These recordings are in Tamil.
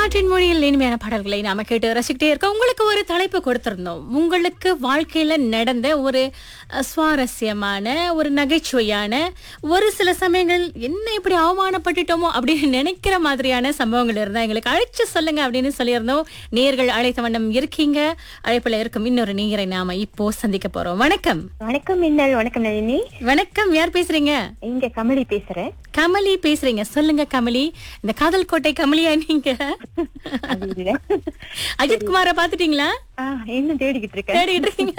காற்றின் மொழியில் இனிமையான பாடல்களை நாம கேட்டு ரசிக்கிட்டே இருக்கோம் உங்களுக்கு ஒரு தலைப்பு கொடுத்திருந்தோம் உங்களுக்கு வாழ்க்கையில நடந்த ஒரு அஹ், சுவாரஸ்யமான ஒரு நகைச்சுவையான ஒரு சில சமயங்கள் என்ன இப்படி அவமானப்பட்டுட்டோமோ அப்படின்னு நினைக்கிற மாதிரியான சம்பவங்கள் இருந்தா எங்களுக்கு அழைச்சு சொல்லுங்க அப்படின்னு சொல்லியிருந்தோம் நேர்கள் அழைத்த வண்ணம் இருக்கீங்க அழைப்புல இருக்கும் இன்னொரு நேயரை நாம இப்போ சந்திக்க போறோம் வணக்கம் வணக்கம் மின்னல் வணக்கம் நளினி வணக்கம் யார் பேசுறீங்க இங்க கமலி பேசுறேன் கமலி பேசுறீங்க சொல்லுங்க கமலி இந்த காதல் கோட்டை கமலியா நீங்க அது இல்ல அஜித் குமார பாத்துட்டீங்களா ஆ, இன்னும் தேடிக்கிட்டு இருக்கேன் தேடிட்டு இருக்கீங்க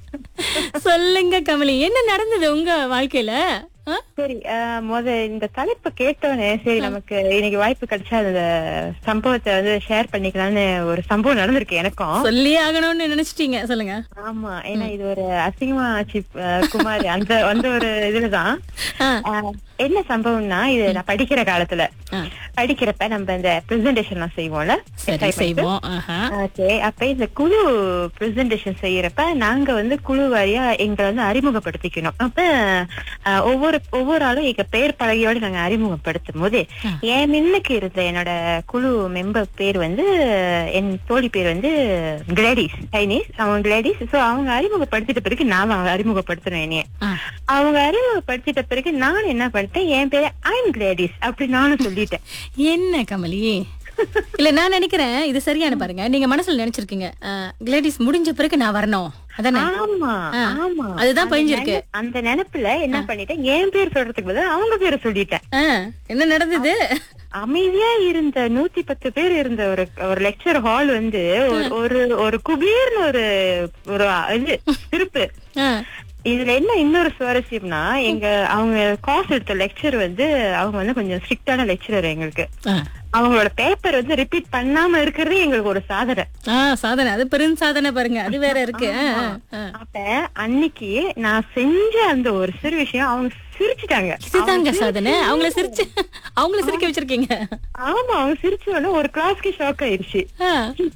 சொல்லுங்க கமலி என்ன நடந்தது உங்க வாழ்க்கையில ஆ? சரி ஆ, முத இந்த தலைப்பு கேட்டோன்னே சரி நமக்கு இன்னைக்கு வாய்ப்பு கிடைச்சா அந்த சம்பவத்தை வந்து ஷேர் பண்ணிக்கலாம்னு ஒரு சம்பவம் நடந்திருக்கு எனக்கும் சொல்லியே ஆகணும்னு நினைச்சிட்டீங்க சொல்லுங்க ஆமா ஏன்னா இது ஒரு அசிங்கமா ஆச்சு ஆ, குமாரி அந்த அந்த ஒரு இதுலதான் ஆ. ஆ, என்ன சம்பவம்னா இது நான் படிக்கிற காலத்துல ஆ. படிக்கிறப்ப நம்ம இந்த பிரசன்டேஷன் எல்லாம் செய்வோம்ல சரி assignment. செய்வோம் ஆஹா. ஓகே அப்ப இந்த குழு பிரசன்டேஷன் செய்யறப்ப நாங்க வந்து குழு வாரியா எங்களை வந்து அறிமுகப்படுத்திக்கணும் அப்ப அஹ், ஒவ்வொரு ஒவ்வொரு ஆளும் எங்க பெயர் பலகையோட நாங்க அறிமுகப்படுத்தும் போது என் மின்னுக்கு இருந்த என்னோட குழு மெம்பர் பேர் வந்து என் தோழி பேர் வந்து கிளேடிஸ் சைனீஸ் அவங்க கிளேடிஸ் சோ அவங்க அறிமுகப்படுத்திட்ட பிறகு நான் அவங்க அறிமுகப்படுத்தணும் என்னைய ஆ. அவங்க அறிமுகப்படுத்திட்ட பிறகு நான் என்ன பண்ணிட்டேன் என் பேரு ஐம் கிளேடிஸ் அப்படி நானும் சொல்லிட்டேன் என்ன கமலி இல்ல நான் நினைக்கிறேன் இது சரியான பாருங்க நீங்க மனசுல நினைச்சிருக்கீங்க லேடிஸ் முடிஞ்ச பிறகு நான் வரணும் அதானே ஆமா ஆ. ஆமா அதுதான் அந்த பதிஞ்சிருக்கு. நினை- அந்த நினைப்புல என்ன பண்ணிட்டேன் என் பேர் சொல்றதுக்கு பதிலா அவங்க பேரை சொல்லிட்டேன் ஆ, என்ன நடந்தது அமைதியா இருந்த நூத்தி பத்து பேர் இருந்த ஒரு ஒரு லெக்சர் ஹால் வந்து ஒரு- ஒரு ஒரு குபீர்னு ஒரு ஒரு இது திருப்பு ஆ, இதுல என்ன இன்னொரு சுவாரஸ்யம்னா எங்க அவங்க காசு எடுத்த லெக்சர் வந்து அவங்க வந்து கொஞ்சம் ஸ்ட்ரிக்டான லெக்சரர் எங்களுக்கு ஆ. அவங்களோட பேப்பர் வந்து ரிப்பீட் பண்ணாம இருக்கிறது எங்களுக்கு ஒரு சாதனை ஆ சாதனை அது பெரும் சாதனை பாருங்க அது வேற இருக்கு ஆ, ஆ, ஆ. அப்ப அன்னைக்கு நான் செஞ்ச அந்த ஒரு சிறு விஷயம் அவங்க சிரிச்சிட்டாங்க இதுதாங்க சாதனை அவங்கள சிரிச்சு அவங்கள சிரிக்க வச்சிருக்கீங்க ஆமா அவங்க சிரிச்ச உடனே ஒரு கிளாஸ்க்கு ஷாக் ஆயிருச்சு ஆ.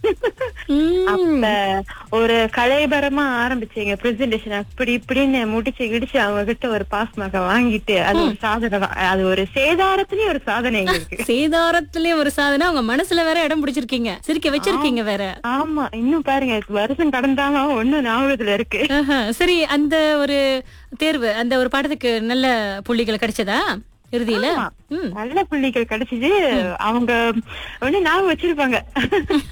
ம். அப்ப ஒரு கலைபரமா ஆரம்பிச்சீங்க பிரசன்டேஷன் அப்படி இப்படின்னு முடிச்சு கிடிச்சு அவங்க கிட்ட ஒரு பாஸ் மார்க்க வாங்கிட்டு அது ஒரு சாதனை தான் அது ஒரு சேதாரத்திலயும் ஒரு சாதனை எங்களுக்கு சேதாரத்திலயும் ஒரு சாதனை அவங்க மனசுல வேற இடம் பிடிச்சிருக்கீங்க சிரிக்க வச்சிருக்கீங்க வேற ஆமா இன்னும் பாருங்க வருஷம் கடந்தாலும் ஒண்ணு ஞாபகத்துல இருக்கு ஆஹா. சரி அந்த ஒரு தேர்வு அந்த ஒரு பாடத்துக்கு நல்ல புள்ளிகள் கிடைச்சதா இறுதியில ம் நல்ல புள்ளிகள் கிடைச்சிது அவங்க ஒண்ணு ஞாபகம் வச்சிருப்பாங்க